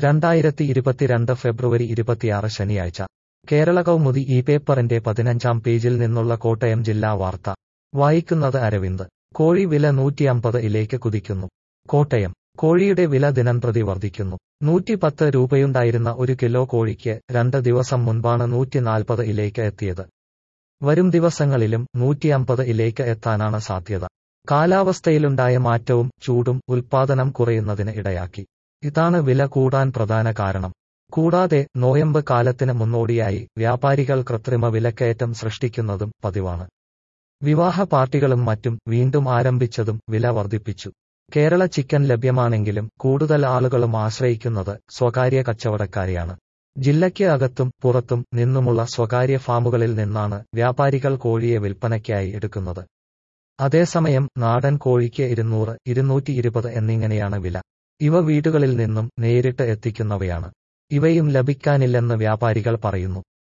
രണ്ടായിരത്തി ഇരുപത്തിരണ്ട് ഫെബ്രുവരി ഇരുപത്തിയാറ് ശനിയാഴ്ച കേരള കൗമുദി ഈ പേപ്പറിന്റെ പതിനഞ്ചാം പേജിൽ നിന്നുള്ള കോട്ടയം ജില്ലാ വാർത്ത വായിക്കുന്നത് അരവിന്ദ് കോഴി വില നൂറ്റിയമ്പത് ഇലേക്ക് കുതിക്കുന്നു കോട്ടയം കോഴിയുടെ വില ദിനംപ്രതി വർദ്ധിക്കുന്നു നൂറ്റിപ്പത്ത് രൂപയുണ്ടായിരുന്ന ഒരു കിലോ കോഴിക്ക് രണ്ട് ദിവസം മുൻപാണ് നൂറ്റിനാൽപ്പത് ഇലേക്ക് എത്തിയത് വരും ദിവസങ്ങളിലും നൂറ്റിയമ്പത് ഇലേക്ക് എത്താനാണ് സാധ്യത കാലാവസ്ഥയിലുണ്ടായ മാറ്റവും ചൂടും ഉൽപാദനം കുറയുന്നതിന് ഇടയാക്കി ഇതാണ് വില കൂടാൻ പ്രധാന കാരണം കൂടാതെ നോയമ്പ് കാലത്തിന് മുന്നോടിയായി വ്യാപാരികൾ കൃത്രിമ വിലക്കയറ്റം സൃഷ്ടിക്കുന്നതും പതിവാണ് വിവാഹ പാർട്ടികളും മറ്റും വീണ്ടും ആരംഭിച്ചതും വില വർദ്ധിപ്പിച്ചു കേരള ചിക്കൻ ലഭ്യമാണെങ്കിലും കൂടുതൽ ആളുകളും ആശ്രയിക്കുന്നത് സ്വകാര്യ കച്ചവടക്കാരെയാണ് ജില്ലയ്ക്ക് അകത്തും പുറത്തും നിന്നുമുള്ള സ്വകാര്യ ഫാമുകളിൽ നിന്നാണ് വ്യാപാരികൾ കോഴിയെ വിൽപ്പനയ്ക്കായി എടുക്കുന്നത് അതേസമയം നാടൻ കോഴിക്ക് ഇരുന്നൂറ് ഇരുന്നൂറ്റി ഇരുപത് എന്നിങ്ങനെയാണ് വില ഇവ വീടുകളിൽ നിന്നും നേരിട്ട് എത്തിക്കുന്നവയാണ് ഇവയും ലഭിക്കാനില്ലെന്ന് വ്യാപാരികൾ പറയുന്നു